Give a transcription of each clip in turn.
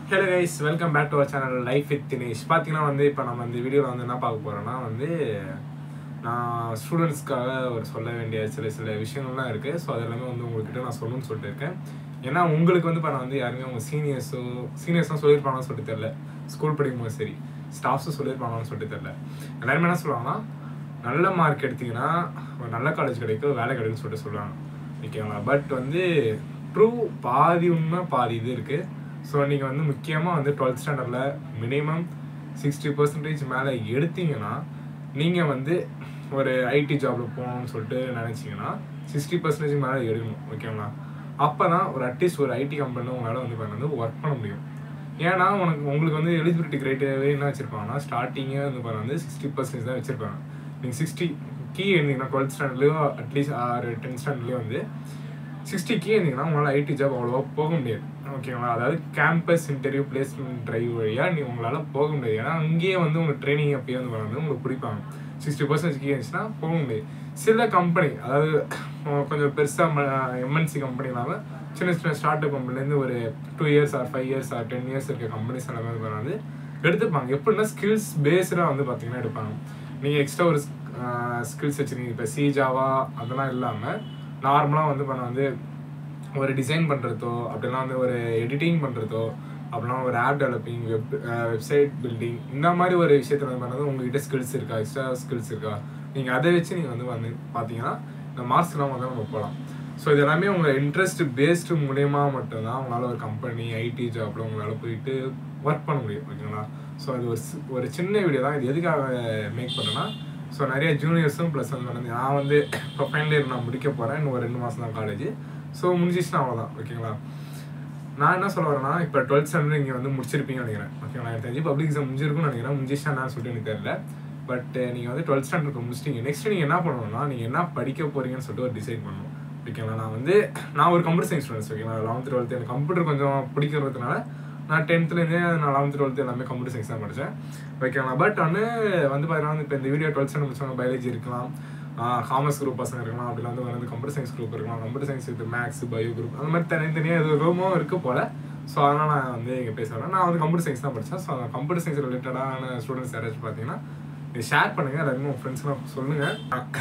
hello guys welcome back to our channel life with Dinesh பார்த்தீங்கன்னா வந்து இப்போ நம்ம இந்த வீடியோவில் வந்து என்ன பார்க்க போகிறோன்னா வந்து நான் ஸ்டூடெண்ட்ஸ்க்காக ஒரு சொல்ல வேண்டிய சில சில விஷயங்கள்லாம் இருக்குது ஸோ அது எல்லாமே வந்து உங்கள்கிட்ட நான் சொல்லணும்னு சொல்லிட்டு இருக்கேன் ஏன்னா உங்களுக்கு வந்து இப்போ நான் வந்து யாருமே உங்கள் சீனியர்ஸோ சீனியர்ஸும் சொல்லியிருப்பாங்கன்னு சொல்லிட்டு தெரில ஸ்கூல் படிக்கும்போது சரி ஸ்டாஃப்ஸும் சொல்லியிருப்பாங்கன்னு சொல்லிட்டு தெரில எல்லாருமே என்ன சொல்லுவாங்கன்னா நல்ல மார்க் எடுத்தீங்கன்னா ஒரு நல்ல காலேஜ் கிடைக்கும் வேலை கிடைக்கும்னு சொல்லிட்டு சொல்லுவாங்க ஓகேங்களா பட் வந்து ட்ரூ பாதி உண்மை பாதி இது இருக்குது ஸோ நீங்கள் வந்து முக்கியமாக வந்து டுவெல்த் ஸ்டாண்டர்டில் மினிமம் சிக்ஸ்டி பர்சன்டேஜ் மேலே எடுத்தீங்கன்னா நீங்கள் வந்து ஒரு ஐடி ஜாபில் போகணும்னு சொல்லிட்டு நினச்சிங்கன்னா சிக்ஸ்டி பர்சன்டேஜ் மேலே எடுக்கணும் ஓகேங்களா அப்போ தான் ஒரு அட்லீஸ்ட் ஒரு ஐடி கம்பெனியில் உங்களால் வந்து பண்ண வந்து ஒர்க் பண்ண முடியும் ஏன்னா உனக்கு உங்களுக்கு வந்து எலிஜிபிலிட்டி கிரைட்டீரியாவே என்ன வச்சுருப்பாங்கன்னா ஸ்டார்டிங்கே வந்து பண்ண வந்து சிக்ஸ்டி பர்சன்டேஜ் தான் வச்சுருப்பாங்க நீங்கள் சிக்ஸ்டி கீ இருந்தீங்கன்னா டுவெல்த் ஸ்டாண்டர்ட்லேயோ அட்லீஸ்ட் ஆறு டென்த் ஸ்டாண்டர்ட்லேயோ வந்து சிக்ஸ்டி கீ இருந்தீங்கன்னா உங்களால் ஐடி ஜாப் அவ்வளோவா போக முடியாது ஓகேங்களா அதாவது கேம்பஸ் இன்டர்வியூ பிளேஸ்மெண்ட் ட்ரைவ் வழியாக நீ உங்களால் போக முடியாது ஏன்னா அங்கேயே வந்து உங்களுக்கு ட்ரைனிங் அப்பயே வந்து வந்து உங்களுக்கு பிடிப்பாங்க சிக்ஸ்டி பர்சன்டேஜ் கீ இருந்துச்சுன்னா போக முடியாது சில கம்பெனி அதாவது அஹ் கொஞ்சம் பெருசாக எம்என்சி கம்பெனி இல்லாமல் சின்ன சின்ன ஸ்டார்ட் அப் கம்பெனிலேருந்து ஒரு two years or five years or ten years இருக்க கம்பெனிஸ் எல்லாமே வந்து வந்து எடுத்துப்பாங்க எப்படின்னா ஸ்கில்ஸ் பேஸ்டாக வந்து பார்த்தீங்கன்னா எடுப்பாங்க நீங்கள் எக்ஸ்ட்ரா ஒரு ஸ்கில்ஸ் வச்சுருக்கீங்க இப்போ சி ஜாவா அதெல்லாம் இல்லாமல் நார்மலாக வந்து பண்ண வந்து ஒரு டிசைன் பண்ணுறதோ அப்படிலாம் வந்து ஒரு எடிட்டிங் பண்ணுறதோ அப்படின்னா ஒரு app developing web website building இந்த மாதிரி ஒரு விஷயத்தில் வந்து பண்ணது உங்ககிட்ட ஸ்கில்ஸ் இருக்கா எக்ஸ்ட்ரா ஸ்கில்ஸ் இருக்கா நீங்கள் அதை வச்சு நீங்கள் வந்து வந்து பார்த்தீங்கன்னா இந்த மார்க்ஸ்லாம் வந்து நம்ம போகலாம் ஸோ இது எல்லாமே உங்கள் இன்ட்ரெஸ்ட் பேஸ்டு மூலயமா மட்டும்தான் உங்களால் ஒரு கம்பெனி ஐடி ஜாப்பில் உங்களால் போயிட்டு ஒர்க் பண்ண முடியும் ஓகேங்களா ஸோ அது ஒரு சி- ஒரு சின்ன வீடியோ தான் இது எதுக்காக மேக் பண்ணேன்னா ஸோ நிறைய ஜூனியர்ஸும் ப்ளஸ் வந்து வந்து நான் வந்து இப்போ ஃபைனல் இயர் நான் முடிக்க போகிறேன் இன்னும் ஒரு ரெண்டு மாதம் தான் காலேஜ் ஸோ முடிஞ்சிச்சுன்னா அவ்வளோதான் ஓகேங்களா நான் என்ன சொல்ல வரேன்னா இப்போ டுவெல்த் ஸ்டாண்டர்ட் நீங்கள் வந்து முடிச்சிருப்பீங்கன்னு நினைக்கிறேன் ஓகேங்களா எனக்கு தெரிஞ்சு பப்ளிக் எக்ஸாம் முடிஞ்சிருக்கும்னு நினைக்கிறேன் முடிஞ்சிச்சா நான் சொல்லிட்டு எனக்கு தெரியல பட் நீங்கள் வந்து டுவெல்த் ஸ்டாண்டர்ட் முடிச்சிட்டீங்க நெக்ஸ்ட் நீங்கள் என்ன பண்ணணும்னா நீங்கள் என்ன படிக்க போறீங்கன்னு சொல்லிட்டு ஒரு டிசைட் பண்ணணும் ஓகேங்களா நான் வந்து நான் ஒரு கம்ப்யூட்டர் சயின்ஸ் ஸ்டூடெண்ட்ஸ் ஓகேங்களா லெவன்த் டுவெல்த் எனக்கு கம்ப்யூட்டர் கொஞ்சம் பிடிக்கிறதுனால நான் டென்த்லேருந்தே நான் லெவன்த் டுவெல்த் எல்லாமே கம்ப்யூட்டர் சயின்ஸ் தான் படித்தேன் ஓகேங்களா பட் வந்து வந்து பார்த்தீங்கன்னா வந்து இப்போ இந்த வீடியோ டுவெல்த் ஸ்டாண்டர்ட் முடிச்சவங்க பயாலஜி இருக்கலாம் காமர்ஸ் குரூப் பசங்க இருக்கலாம் அப்படிலாம் வந்து வந்து கம்ப்யூட்டர் சயின்ஸ் குரூப் இருக்கலாம் computer science with maths bio group அந்த மாதிரி தனித்தனியாக எது ரூமும் இருக்கு போல ஸோ அதனால் நான் வந்து இங்கே பேசுகிறேன் நான் வந்து கம்ப்யூட்டர் சயின்ஸ் தான் படித்தேன் ஸோ அந்த கம்ப்யூட்டர் சயின்ஸ் ரிலேட்டடான ஸ்டூடெண்ட்ஸ் யாராச்சும் பார்த்தீங்கன்னா இது ஷேர் பண்ணுங்கள் எல்லாருமே உங்கள் ஃப்ரெண்ட்ஸ்லாம் சொல்லுங்கள்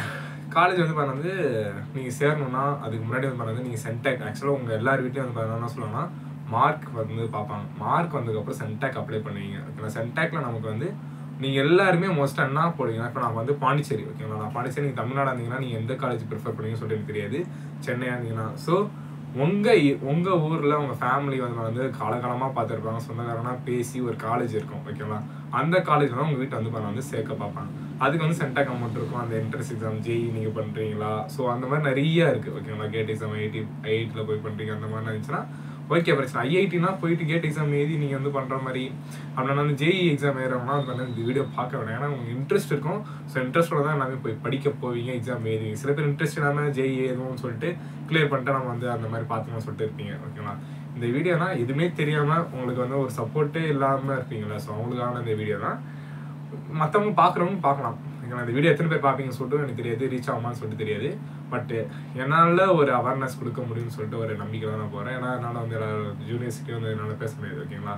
காலேஜ் வந்து பாருங்க வந்து நீங்கள் சேரணும்னா அதுக்கு முன்னாடி வந்து பாருங்க நீங்கள் சென்டெக் ஆக்சுவலாக உங்கள் எல்லார் வீட்லையும் வந்து பாருங்க என்ன சொல்லுவாங்கன்னா மார்க் வந்து பார்ப்பாங்க மார்க் வந்ததுக்கப்புறம் சென்டெக் அப்ளை பண்ணுவீங்க ஓகேங்களா சென்டெக்கில் நமக்கு வந்து நீங்கள் எல்லாருமே மோஸ்ட்டாக என்ன போடுவீங்கன்னா இப்போ நான் வந்து பாண்டிச்சேரி ஓகேங்களா நான் பாண்டிச்சேரி நீங்கள் தமிழ்நாடு இருந்தீங்கன்னா நீங்கள் எந்த காலேஜ் ப்ரிஃபர் பண்ணுவீங்கன்னு சொல்லிட்டு எனக்கு தெரியாது சென்னையாக இருந்தீங்கன்னா ஸோ உங்கள் உங்கள் ஊரில் உங்கள் ஃபேமிலி வந்து வந்து காலகாலமாக பார்த்துருப்பாங்க சொந்தக்காரனா பேசி ஒரு காலேஜ் இருக்கும் ஓகேங்களா அந்த காலேஜ் தான் உங்கள் வீட்டை வந்து பாருங்க வந்து சேர்க்க பார்ப்பாங்க அதுக்கு வந்து சென்டாக் அமௌண்ட் இருக்கும் அந்த என்ட்ரன்ஸ் எக்ஸாம் ஜெய் நீங்கள் பண்ணுறீங்களா ஸோ அந்த மாதிரி நிறைய இருக்குது ஓகேங்களா கேட் எக்ஸாம் ஐஐடி ஐஐடியில் போய் பண்ணுறீங்க அந்த மாதிரி இருந்துச்சுன்னா ஓகே பிரச்சனை ஐஐடினா போயிட்டு கேட் எக்ஸாம் எழுதி நீங்கள் வந்து பண்ணுற மாதிரி அப்படின்னா வந்து ஜேஇ எக்ஸாம் எழுதுறவங்கன்னா வந்து வந்து இந்த வீடியோ பார்க்க வேணாம் ஏன்னா உங்களுக்கு இன்ட்ரெஸ்ட் இருக்கும் ஸோ இன்ட்ரெஸ்ட்டோட தான் எல்லாமே போய் படிக்க போவீங்க எக்ஸாம் எழுதுவீங்க சில பேர் இன்ட்ரெஸ்ட் இல்லாமல் ஜேஇ எழுதுவோம்னு சொல்லிட்டு கிளியர் பண்ணிட்டு நம்ம வந்து அந்த மாதிரி பார்த்துக்கணும்னு சொல்லிட்டு இருப்பீங்க ஓகேங்களா இந்த வீடியோனா எதுவுமே தெரியாமல் உங்களுக்கு வந்து ஒரு சப்போர்ட்டே இல்லாமல் இருப்பீங்களா ஸோ அவங்களுக்கான இந்த வீடியோ தான் மற்றவங்க பார்க்குறவங்க பார்க்கலாம் ஓகேங்களா இந்த வீடியோ எத்தனை பேர் பார்ப்பீங்கன்னு சொல்லிட்டு எனக்கு தெரியாது ரீச் ஆகுமான்னு சொல்லிட்டு தெரியாது பட் என்னால் ஒரு அவேர்னஸ் கொடுக்க முடியும்னு சொல்லிட்டு ஒரு நம்பிக்கை தான் நான் போகிறேன் ஏன்னா என்னால் வந்து யூனிவர்சிட்டி வந்து என்னால் பேச முடியாது ஓகேங்களா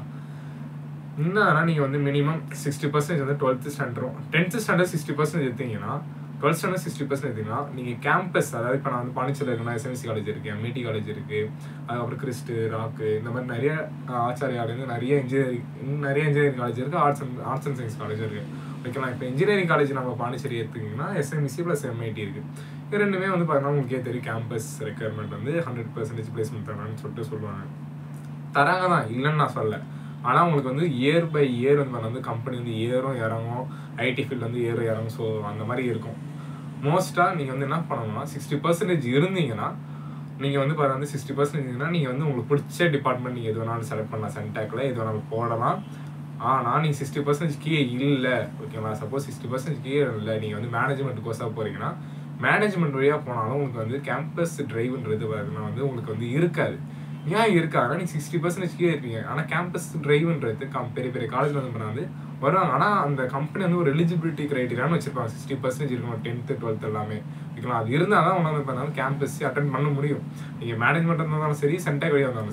என்னன்னா நீங்கள் வந்து மினிமம் சிக்ஸ்டி பர்சன்டேஜ் வந்து டுவெல்த்து ஸ்டாண்டர்டும் டென்த்து ஸ்டாண்டர்ட் சிக்ஸ்டி பர்சன்டேஜ் எடுத்தீங்கன்னா டுவெல்த் ஸ்டாண்டர்ட் சிக்ஸ்டி பர்சன்ட் எடுத்தீங்கன்னா நீங்கள் கேம்பஸ் அதாவது இப்போ நான் வந்து பாண்டிச்சேரியில் இருக்கேன்னா எஸ்எம்சி காலேஜ் இருக்குது எம்ஐடி காலேஜ் இருக்குது அதுக்கப்புறம் கிறிஸ்ட்டு ராக்கு இந்த மாதிரி நிறைய அஹ், ஆச்சாரியாலேருந்து நிறைய இன்ஜினியரிங் நிறைய இன்ஜினியரிங் காலேஜ் இருக்குது arts and arts and science college இருக்குது ஓகேங்களா இப்போ இன்ஜினியரிங் காலேஜ் நம்ம பாண்டிச்சேரி எடுத்துக்கிங்கன்னா எஸ்எம்சி ப்ளஸ் எம்ஐடி இருக்குது இது ரெண்டுமே வந்து பார்த்தீங்கன்னா உங்களுக்கே தெரியும் கேம்பஸ் ரெக்குயர்மெண்ட் வந்து ஹண்ட்ரட் பர்சன்டேஜ் பிளேஸ்மெண்ட் தரான்னு சொல்லிட்டு சொல்லுவாங்க தராங்க தான் இல்லைன்னு நான் சொல்லல ஆனால் உங்களுக்கு வந்து இயர் பை இயர் வந்து வந்து கம்பெனி வந்து ஏறும் இறங்கும் ஐடி ஃபீல்ட் வந்து ஏறும் இறங்கும் ஸோ அந்த மாதிரி இருக்கும் மோஸ்ட்டாக நீங்கள் வந்து என்ன பண்ணணும்னா சிக்ஸ்டி பர்சன்டேஜ் இருந்தீங்கன்னா நீங்கள் வந்து பாருங்க வந்து சிக்ஸ்டி பர்சன்டேஜ்னா நீங்கள் வந்து உங்களுக்கு பிடிச்ச டிபார்ட்மெண்ட் நீங்கள் எது வேணாலும் செலக்ட் பண்ணலாம் சென்டாக்ல எது வேணாலும் போடலாம் ஆனால் நீங்கள் சிக்ஸ்டி பர்சன்டேஜ் கீழே இல்லை ஓகேங்களா சப்போஸ் சிக்ஸ்டி பர்சன்டேஜ் கீழே இல்லை நீங்கள் வந்து மேனேஜ்மெண்ட் கோர்ஸாக போகிறீங்கன்னா மேனேஜ்மெண்ட் வழியாக போனாலும் உங்களுக்கு வந்து கேம்பஸ் டிரைவ்ன்றது பார்த்தீங்கன்னா வந்து உங்களுக்கு வந்து இருக்காது ஏன் இருக்காதுன்னா நீங்கள் சிக்ஸ்டி பர்சன்டேஜ் கீழே இருப்பீங்க ஆனால் கேம்பஸ் டிரைவ்ன்றது கம் பெரிய பெரிய காலேஜில் வந்து பண்ணாது வருவாங்க ஆனால் அந்த கம்பெனி வந்து ஒரு எலிஜிபிலிட்டி கிரைட்டீரியான்னு வச்சிருப்பாங்க சிக்ஸ்டி பர்சன்டேஜ் இருக்கணும் டென்த்து டுவெல்த் எல்லாமே ஓகேங்களா அது இருந்தால் தான் உங்களால் பண்ணாலும் கேம்பஸ் அட்டன் பண்ண முடியும் நீங்கள் மேனேஜ்மெண்ட் இருந்தாலும் சரி சென்டாக் வழியாக இருந்தாலும் சரி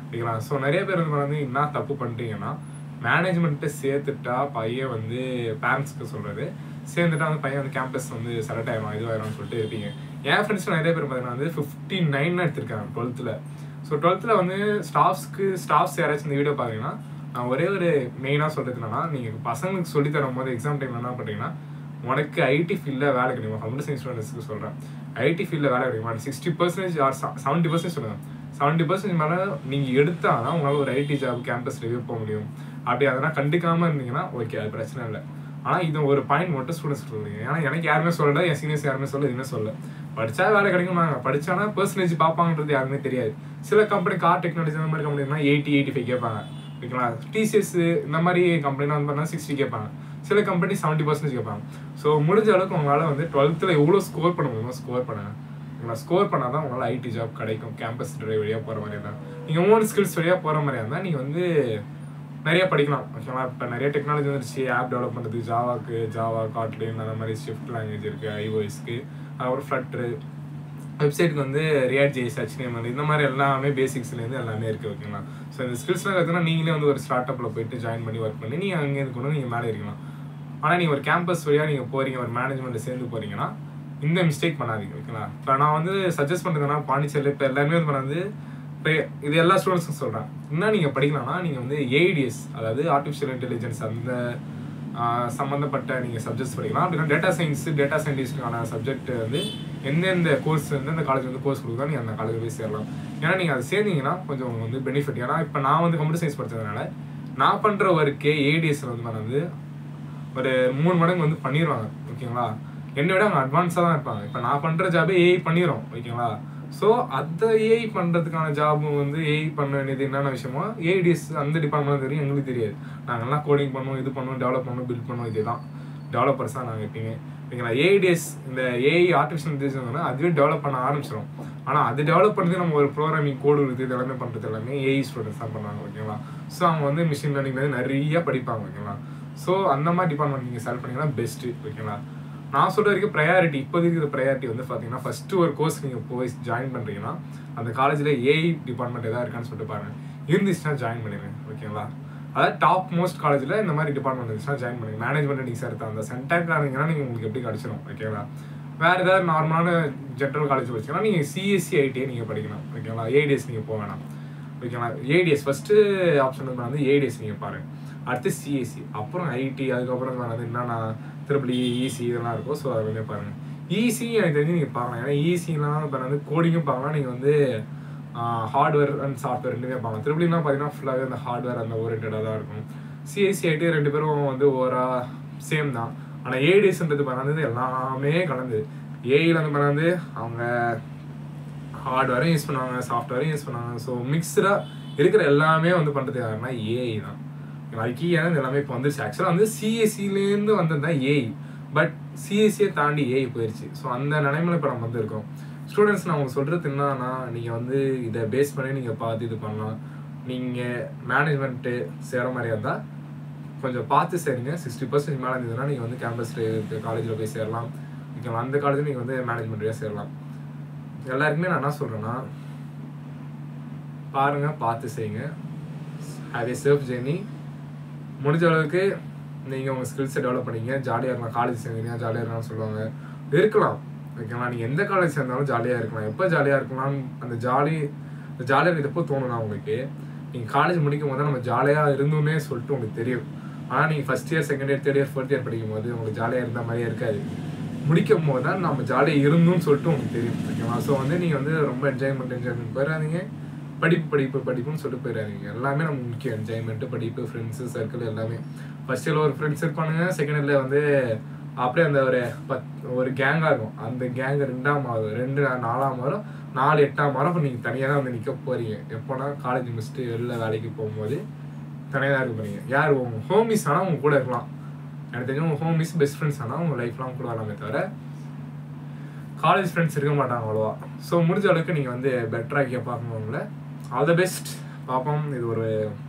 ஓகேங்களா ஸோ நிறைய பேர் வந்து வந்து என்ன தப்பு பண்ணிட்டீங்கன்னா மேனேஜ்மெண்ட்டை சேர்த்துட்டா பையன் வந்து பேரண்ட்ஸ்க்கு சொல்கிறது சேர்ந்துட்டா வந்து பையன் வந்து கேம்பஸ் வந்து செலக்ட் ஆயிடும் இதுவாயிடும்னு சொல்லிட்டு இருப்பீங்க என் ஃப்ரெண்ட்ஸ் நிறைய பேர் பார்த்தீங்கன்னா வந்து ஃபிஃப்டி நைன் எடுத்திருக்காங்க டுவெல்த்தில் ஸோ டுவெல்த்தில் வந்து ஸ்டாஃப்ஸ்க்கு ஸ்டாஃப்ஸ் யாராச்சும் இந்த வீடியோ பார்த்தீங்கன்னா நான் ஒரே ஒரு மெயினாக சொல்கிறது என்னன்னா நீங்கள் பசங்களுக்கு சொல்லி தரும் போது எக்ஸாம் டைம் என்ன பண்ணுறீங்கன்னா உனக்கு ஐடி ஃபீல்டில் வேலை கிடைக்குமா கம்ப்யூட்டர் சயின்ஸ் ஸ்டூடெண்ட்ஸ்க்கு சொல்கிறேன் ஐடி ஃபீல்டில் வேலை கிடைக்குமா sixty percentage or seventy percentage சொல்லுங்கள் செவன்ட்டி பர்சன்டேஜ் மேலே நீங்கள் எடுத்தால் தான் உங்களால் ஒரு ஐடி ஜாப் கேம்பஸ் ரிவ்யூ போக முடியும் அப்படி அதெல்லாம் கண்டுக்காமல் இருந்தீங்கன்னா ஓகே அது பிரச்சனை இல்லை ஆனால் இது ஒரு பாயிண்ட் மட்டும் ஸ்டூடெண்ட்ஸ் சொல்லுவீங்க ஏன்னா எனக்கு யாருமே சொல்லல என் சீனியர்ஸ் யாருமே சொல்ல எதுவுமே சொல்ல படிச்சா வேலை கிடைக்கும் நாங்கள் படிச்சானா பர்சன்டேஜ் பார்ப்பாங்கன்றது யாருமே தெரியாது சில கம்பெனி கார் டெக்னாலஜி அந்த மாதிரி கம்பெனினா எயிட்டி எயிட்டி ஃபைவ் கேட்பாங்க ஓகேங்களா டிசிஎஸ் இந்த மாதிரி கம்பெனிலாம் வந்து பார்த்தா சிக்ஸ்டி கேட்பாங்க சில கம்பெனி செவன்ட்டி பர்சன்டேஜ் கேட்பாங்க ஸோ முடிஞ்ச அளவுக்கு உங்களால் வந்து டுவெல்த்தில் எவ்வளோ ஸ்கோர் பண்ண முடியுமோ ஸ்கோர் பண்ணுங்க உங்களை ஸ்கோர் பண்ணால் தான் உங்களால் ஐடி ஜாப் கிடைக்கும் கேம்பஸ் டிரைவ் வழியாக போகிற மாதிரி இருந்தால் நீங்கள் ஓன் ஸ்கில்ஸ் வழியாக போகிற மாதிரி இருந்தால் நீங்கள் வந்து நிறைய படிக்கலாம் ஓகேங்களா இப்போ நிறைய டெக்னாலஜி வந்துருச்சு ஆப் டெவலப் பண்ணுறது ஜாவாக்கு ஜாவா காட்லின் அந்த மாதிரி ஷிஃப்ட் லாங்குவேஜ் இருக்குது ஐஓஎஸ்க்கு அப்புறம் ஃப்ளட்ரு வெப்சைட்டுக்கு வந்து ரியாட் ஜேஸ் HTML இந்த மாதிரி எல்லாமே பேசிக்ஸ்லேருந்து எல்லாமே இருக்குது ஓகேங்களா ஸோ இந்த ஸ்கில்ஸ்லாம் கற்றுனா நீங்களே வந்து ஒரு ஸ்டார்ட் அப்பில் போயிட்டு ஜாயின் பண்ணி ஒர்க் பண்ணி நீங்கள் அங்கேருந்து கொண்டு நீங்கள் மேலே இருக்கலாம் ஆனால் நீங்கள் ஒரு கேம்பஸ் வழியாக நீங்கள் போகிறீங்க ஒரு மேனேஜ்மெண்ட்டில் சேர்ந்து போகிறீங்கன்னா இந்த மிஸ்டேக் பண்ணாதீங்க ஓகேங்களா இப்போ நான் வந்து சஜஸ்ட் பண்ணுறதுனா பாண்டிச்சேரியில் இப்போ எல்லாருமே வந்து பண்ணது இப்போ இது எல்லா ஸ்டூடெண்ட்ஸும் சொல்கிறேன் என்ன நீங்கள் படிக்கலாம்னா நீங்கள் வந்து ஏடிஎஸ் அதாவது ஆர்டிஃபிஷியல் இன்டெலிஜென்ஸ் அந்த ஆஹ், சம்மந்தப்பட்ட நீங்கள் சப்ஜெக்ட்ஸ் படிக்கலாம் அப்படின்னா டேட்டா சயின்ஸ் டேட்டா சயின்டிஸ்ட்டுக்கான சப்ஜெக்ட் வந்து எந்தெந்த கோர்ஸ் எந்தெந்த காலேஜ் வந்து கோர்ஸ் கொடுக்குதோ நீங்கள் அந்த காலேஜ் போய் சேரலாம் ஏன்னா நீங்கள் அதை சேர்ந்தீங்கன்னா கொஞ்சம் உங்களுக்கு வந்து பெனிஃபிட் ஏன்னா இப்போ நான் வந்து கம்ப்யூட்டர் சயின்ஸ் படிச்சதுனால நான் பண்ணுற ஒர்க்கே ஏடிஎஸ்ல வந்து நான் வந்து ஒரு மூணு மடங்கு வந்து பண்ணிடுவாங்க ஓகேங்களா என்னை விட அவங்க அட்வான்ஸாக தான் இருப்பாங்க இப்போ நான் பண்ணுற ஜாபே ஏஐ பண்ணிடும் ஓகேங்களா ஸோ அந்த ஏஐ பண்ணுறதுக்கான ஜாபும் வந்து ஏஐ பண்ண வேண்டியது என்னென்ன விஷயமோ ஏடிஎஸ் அந்த டிபார்ட்மெண்ட் தெரியும் எங்களுக்கு தெரியாது நாங்கள்லாம் கோடிங் பண்ணுவோம் இது பண்ணுவோம் டெவலப் பண்ணுவோம் பில்ட் பண்ணுவோம் இதுதான் டெவலப்பர்ஸ் தான் நாங்கள் எப்பயுமே ஓகேங்களா ஏடிஎஸ் இந்த ஏஐ ஆர்டிஃபிஷியல் இன்டெலிஜென்ஸ் அதுவே டெவலப் பண்ண ஆரம்பிச்சிடும் ஆனால் அது டெவலப் பண்ணுறது நம்ம ஒரு ப்ரோக்ராமிங் கோடு இருக்குது இது எல்லாமே பண்ணுறது எல்லாமே ஏஐ ஸ்டூடெண்ட்ஸ் தான் பண்ணுவாங்க ஓகேங்களா ஸோ அவங்க வந்து மிஷின் லேர்னிங்லேருந்து நிறைய படிப்பாங்க ஓகேங்களா ஸோ அந்த மாதிரி டிபார்ட்மெண்ட் நீங்கள் செலக்ட் பண்ணீங்கன்னா பெஸ்ட்டு ஓகேங்களா நான் சொல்ற வரைக்கும் ப்ரையாரிட்டி இப்போதைக்கு இது ப்ரையாரிட்டி வந்து பார்த்தீங்கன்னா ஃபர்ஸ்ட் ஒரு கோர்ஸ் நீங்கள் போய் ஜாயின் பண்ணுறீங்கன்னா அந்த காலேஜில் ஏஐ டிபார்ட்மெண்ட் எதாவது இருக்கான்னு சொல்லிட்டு பாருங்க இருந்துச்சுன்னா ஜாயின் பண்ணிடுங்க ஓகேங்களா அதாவது டாப் மோஸ்ட் காலேஜில் இந்த மாதிரி டிபார்ட்மெண்ட் இருந்துச்சுன்னா ஜாயின் பண்ணுங்க மேனேஜ்மெண்ட் நீங்கள் சேர்த்து அந்த சென்டாக் ஆனீங்கன்னா நீங்கள் உங்களுக்கு எப்படி கிடச்சிடும் ஓகேங்களா வேற ஏதாவது நார்மலான ஜென்ரல் காலேஜ் படிச்சீங்கன்னா நீங்கள் சிஎஸ்சி ஐடியை நீங்கள் படிக்கலாம் ஓகேங்களா ஏடிஎஸ் நீங்கள் போக வேணாம் ஓகேங்களா ஏடிஎஸ் ஃபர்ஸ்ட் ஆப்ஷன் வந்து ஏடிஎஸ் நீங்கள் பாருங்க அடுத்து சிஎஸ்சி அப்புறம் ஐடி அதுக்கப்புறம் வந்து என்னன்னா திருப்பி இசி இதெல்லாம் இருக்கும் ஸோ அதை வந்து பாருங்க ஈஸி எனக்கு தெரிஞ்சு நீங்கள் பார்க்கலாம் ஏன்னா ஈஸிலாம் இப்போ வந்து கோடிங்கும் பார்க்கலாம் நீங்கள் வந்து ஹார்ட்வேர் அண்ட் சாஃப்ட்வேர் ரெண்டுமே பார்க்கலாம் திருப்பலிலாம் பார்த்தீங்கன்னா ஃபுல்லாகவே அந்த ஹார்ட்வேர் அந்த ஓரியன்டாக தான் இருக்கும் சிஎஸ்சி ஐடி ரெண்டு பேரும் வந்து ஓரா சேம் தான் ஆனால் ஏடிஎஸ்ன்றது பண்ணது எல்லாமே கலந்து ஏஐயில் வந்து பண்ணது அவங்க ஹார்ட்வேரும் யூஸ் பண்ணுவாங்க சாஃப்ட்வேரும் யூஸ் பண்ணுவாங்க ஸோ மிக்சடாக இருக்கிற எல்லாமே வந்து பண்ணுறது யாருன்னா ஏஐ தான் ஐக்கியான எல்லாமே இப்போ வந்துருச்சு ஆக்சுவலாக வந்து சிஎஸ்சிலேருந்து வந்தது தான் ஏஐ பட் சிஎஸ்சியை தாண்டி ஏஐ போயிடுச்சு ஸோ அந்த நிலைமையில இப்போ நம்ம வந்து இருக்கோம் ஸ்டூடெண்ட்ஸ் நான் உங்களுக்கு சொல்கிறது என்னன்னா நீங்கள் வந்து இதை பேஸ் பண்ணி நீங்கள் பார்த்து இது பண்ணலாம் நீங்கள் மேனேஜ்மெண்ட்டு சேர மாதிரியா இருந்தால் கொஞ்சம் பார்த்து சேருங்க சிக்ஸ்டி பர்சன்ட் மேலே இருந்ததுன்னா நீங்கள் வந்து கேம்பஸ் காலேஜில் போய் சேரலாம் ஓகேங்களா அந்த காலேஜில் நீங்கள் வந்து மேனேஜ்மெண்ட்லேயே சேரலாம் எல்லாருக்குமே நான் என்ன சொல்கிறேன்னா பாருங்கள் பார்த்து செய்யுங்க ஹேவ் ஏ சேஃப் ஜேர்னி முடிஞ்ச அளவுக்கு நீங்கள் உங்கள் ஸ்கில்ஸை டெவலப் பண்ணீங்க ஜாலியாக இருக்கலாம் காலேஜ் சேர்ந்தீங்க ஜாலியாக இருக்கலாம்னு சொல்லுவாங்க இருக்கலாம் ஓகேங்களா நீங்கள் எந்த காலேஜ் சேர்ந்தாலும் ஜாலியாக இருக்கலாம் எப்போ ஜாலியாக இருக்கலாம் அந்த ஜாலி அந்த ஜாலியாக இருக்கிறப்போ தோணுனா உங்களுக்கு நீங்கள் காலேஜ் முடிக்கும் போது நம்ம ஜாலியாக இருந்தோன்னே சொல்லிட்டு உங்களுக்கு தெரியும் ஆனால் நீங்கள் first year second year third year fourth year படிக்கும் போது உங்களுக்கு ஜாலியாக இருந்த மாதிரியே இருக்காது முடிக்கும் போது தான் நம்ம ஜாலியாக இருந்தோம்னு சொல்லிட்டு உங்களுக்கு தெரியும் ஓகேவா ஸோ வந்து நீங்கள் வந்து ரொம்ப என்ஜாய்மெண்ட் என்ஜாய்மெண்ட் போயிடாதீங்க படிப்பு படிப்பு படிப்புன்னு சொல்லிட்டு போயிடாதீங்க எல்லாமே நமக்கு முக்கியம் என்ஜாய்மெண்ட்டு படிப்பு ஃப்ரெண்ட்ஸு சர்க்கிள் எல்லாமே ஃபர்ஸ்ட் இயரில் ஒரு ஃப்ரெண்ட்ஸ் இருப்பானுங்க செகண்ட் இயரில் வந்து அப்படியே அந்த ஒரு பத் ஒரு கேங்காக இருக்கும் அந்த கேங் ரெண்டாம் மாதம் ரெண்டு நாலாம் மாதம் நாலு எட்டாம் மாதம் இப்போ நீங்கள் தனியாக தான் வந்து நிற்க போகிறீங்க எப்போனா காலேஜ் முடிச்சுட்டு வெளில வேலைக்கு போகும்போது தனியாக தான் இருக்க போகிறீங்க யார் உங்கள் ஹோமிஸ் ஆனால் உங்க கூட இருக்கலாம் எனக்கு தெரிஞ்சு உங்கள் ஹோமிஸ் பெஸ்ட் ஃப்ரெண்ட்ஸ் ஆனால் உங்கள் லைஃப் லாங் கூட வரலாமே தவிர காலேஜ் ஃப்ரெண்ட்ஸ் இருக்க மாட்டாங்க அவ்வளோவா ஸோ முடிஞ்ச அளவுக்கு நீங்கள் வந்து பெட்டராக பார்க்கணும் உங்களை ஆல் த பெஸ்ட் பார்ப்போம் இது ஒரு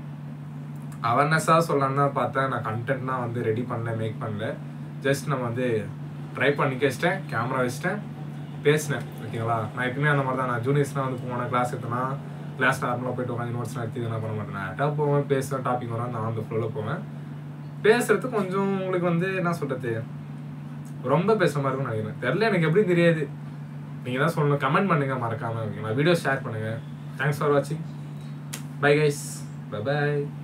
அவேர்னஸாக சொல்லலான்னு தான் பார்த்தேன் நான் கண்டென்ட்லாம் வந்து ரெடி பண்ணல மேக் பண்ணல ஜஸ்ட் நம்ம வந்து ட்ரை பண்ணிக்க வச்சிட்டேன் கேமரா வச்சிட்டேன் பேசினேன் ஓகேங்களா நான் எப்பயுமே அந்த மாதிரி தான் நான் ஜூனியர்ஸ்லாம் வந்து போனேன் கிளாஸ் எடுத்தேன்னா கிளாஸ் நார்மலாக போயிட்டு உட்காந்து நோட்ஸ் நடத்தி இதெல்லாம் பண்ண மாட்டேன் டேரெக்டாக போவேன் பேசுவேன் டாபிக் வரும் நான் அந்த ஃப்ளோவில் போவேன் பேசுறது கொஞ்சம் உங்களுக்கு வந்து என்ன சொல்றது ரொம்ப பேசுற மாதிரி இருக்கும்னு நினைக்கிறேன் தெரில எனக்கு எப்படி தெரியாது நீங்கள் தான் சொல்லணும் கமெண்ட் பண்ணுங்க மறக்காம ஓகேங்களா வீடியோ ஷேர் பண்ணுங்க தேங்க்ஸ் ஃபார் வாட்சிங் பை கைஸ் பை பாய்